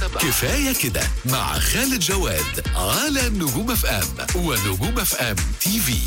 كفاية كده مع خالد جواد على نجوم اف ام ونجوم اف ام تي في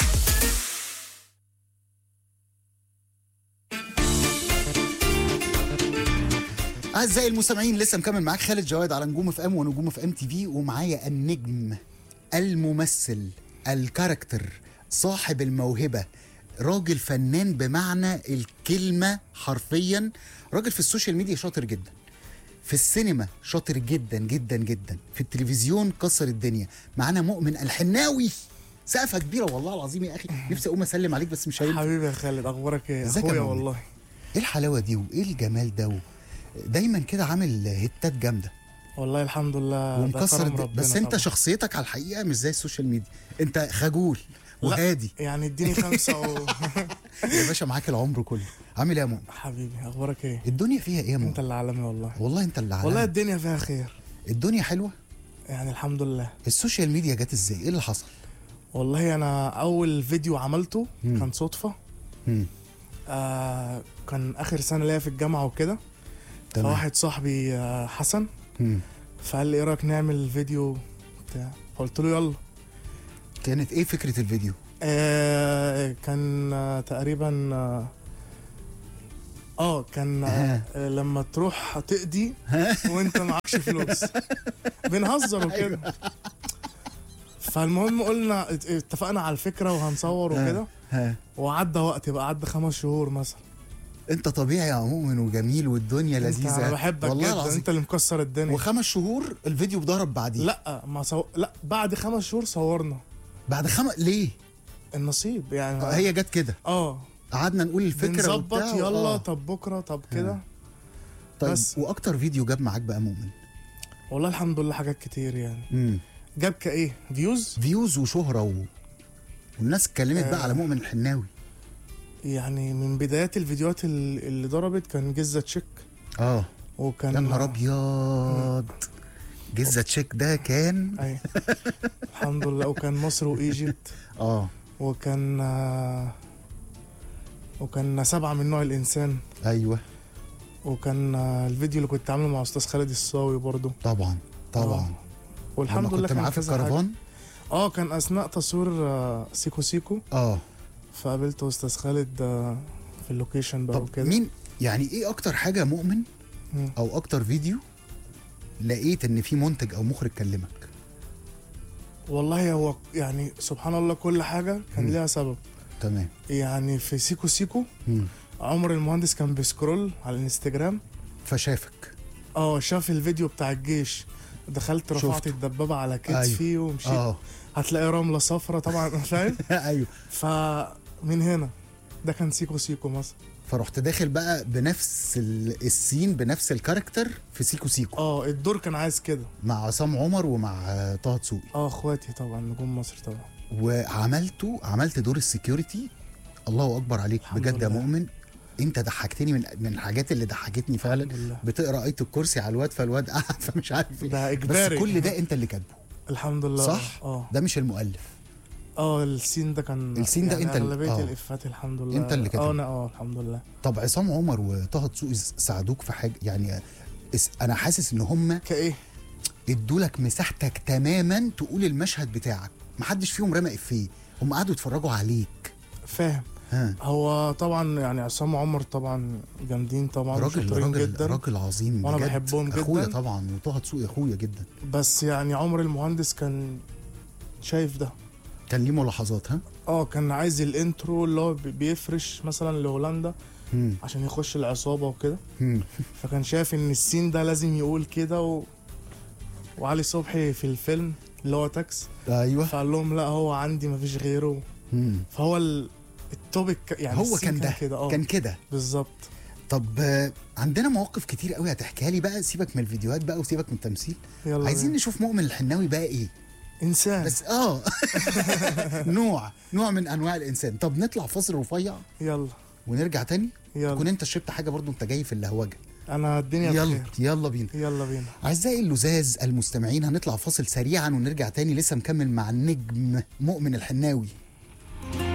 اعزائي المستمعين لسه مكمل معاك خالد جواد على نجوم اف ام ونجوم اف ام تي في ومعايا النجم الممثل الكاركتر صاحب الموهبه راجل فنان بمعنى الكلمه حرفيا راجل في السوشيال ميديا شاطر جدا في السينما شاطر جدا جدا جدا في التلفزيون كسر الدنيا معانا مؤمن الحناوي سقفه كبيره والله العظيم يا اخي نفسي اقوم اسلم عليك بس مش هينفع حبيبي يا خالد اخبارك ايه ازيك يا اخويا مؤمن؟ والله ايه الحلاوه دي وايه الجمال ده و... دايما كده عامل هيتات جامده والله الحمد لله ده ومكسر كرم الد... ربنا بس انت طبعا. شخصيتك على الحقيقه مش زي السوشيال ميديا انت خجول لا، وهادي يعني اديني خمسة و... يا باشا معاك العمر كله عامل ايه يا مؤمن حبيبي اخبارك ايه الدنيا فيها ايه يا انت مؤمن اللي عالمي والله والله انت اللي والله عالم الدنيا فيها خير الدنيا حلوه يعني الحمد لله السوشيال ميديا جت ازاي ايه اللي حصل والله انا اول فيديو عملته مم. كان صدفة مم. آه كان اخر سنة ليا في الجامعة وكده تمام فواحد صاحبي آه حسن مم. فقال لي ايه رايك نعمل فيديو بتاع فقلت له يلا كانت ايه فكره الفيديو آه كان آه تقريبا اه, آه كان ها. آه لما تروح تقضي وانت معكش فلوس بنهزر وكده فالمهم قلنا ات- اتفقنا على الفكره وهنصور وكده ها وعدى وقت بقى عدى خمس شهور مثلا انت طبيعي يا مؤمن وجميل والدنيا انت لذيذه انا بحبك والله جدا العظيم انت اللي مكسر الدنيا وخمس شهور الفيديو ضرب بعديه لا ما صو... لا بعد خمس شهور صورنا بعد خمس ليه النصيب يعني آه، هي جت كده اه قعدنا نقول الفكره بنظبط وبتاع يلا آه. طب بكره طب كده طيب بس. واكتر فيديو جاب معاك بقى مؤمن والله الحمد لله حاجات كتير يعني امم جاب كايه فيوز فيوز وشهره و... والناس اتكلمت بقى آه. على مؤمن الحناوي يعني من بدايات الفيديوهات ال- اللي ضربت كان جزة تشيك اه وكان يا نهار ابيض جزة تشيك ده كان أي. الحمد لله وكان مصر وايجيبت اه وكان آه، وكان سبعة من نوع الإنسان ايوه وكان آه، الفيديو اللي كنت عامله مع أستاذ خالد الصاوي برضو طبعا طبعا آه. والحمد لما لله كنت معاه كان في كذا حاجة. الكرفان اه كان أثناء تصوير آه، سيكو سيكو اه فقابلت أستاذ خالد آه، في اللوكيشن بقى طب وكده مين يعني ايه اكتر حاجه مؤمن مم. او اكتر فيديو لقيت ان في منتج او مخرج كلمك والله هو يعني سبحان الله كل حاجة كان مم. ليها سبب تمام يعني في سيكو سيكو مم. عمر المهندس كان بيسكرول على الانستجرام فشافك اه شاف الفيديو بتاع الجيش دخلت رفعت شفته. الدبابة على أيوه. كتفي ومشيت اه هتلاقي رملة صفرة طبعا فاهم ايوه فمن هنا ده كان سيكو سيكو مثلا فرحت داخل بقى بنفس ال- السين بنفس الكاركتر في سيكو سيكو اه الدور كان عايز كده مع عصام عمر ومع آه، طه دسوقي اه اخواتي طبعا نجوم مصر طبعا وعملته عملت دور السكيورتي الله اكبر عليك الحمد بجد يا لله. مؤمن انت ضحكتني من من الحاجات اللي ضحكتني فعلا الحمد لله بتقرا ايه الكرسي على الواد فالواد قاعد فمش عارف ايه ده بس اجباري كل ده انت اللي كاتبه الحمد لله صح؟ اه ده مش المؤلف اه السين ده كان السين ده يعني انت اللي- اغلبيه آه. الافات الحمد لله انت اللي كاتب. اه انا اه الحمد لله طب عصام عمر وطه دسوقي ساعدوك في حاجه يعني اس- انا حاسس ان هم كايه ادوا لك مساحتك تماما تقول المشهد بتاعك محدش فيهم رمى افيه هم قعدوا يتفرجوا عليك فاهم ها هو طبعا يعني عصام عمر طبعا جامدين طبعا راجل شاطرين راجل جدا راجل عظيم وأنا بجد. بحبهم جدا. اخويا طبعا وطه دسوقي اخويا جدا بس يعني عمر المهندس كان شايف ده كان ليه ملاحظات ها اه كان عايز الانترو اللي هو بي- بيفرش مثلا لهولندا مم. عشان يخش العصابه وكده مم. فكان شايف ان السين ده لازم يقول كده و... وعلي صبحي في الفيلم اللي هو تاكس ايوه فقال لهم لا هو عندي مفيش غيره مم. فهو ال... التوبيك يعني هو السين كان ده كده اه كان كده بالظبط طب آه، عندنا مواقف كتير قوي هتحكيها لي بقى سيبك من الفيديوهات بقى وسيبك من التمثيل يلا عايزين بينا. نشوف مؤمن الحناوي بقى ايه انسان بس اه نوع نوع من انواع الانسان طب نطلع فاصل رفيع يلا ونرجع تاني يلا تكون انت شربت حاجه برضو انت جاي في اللهوجه انا الدنيا يلا بخير يلا بينا يلا بينا اعزائي اللزاز المستمعين هنطلع فاصل سريعا ونرجع تاني لسه مكمل مع النجم مؤمن الحناوي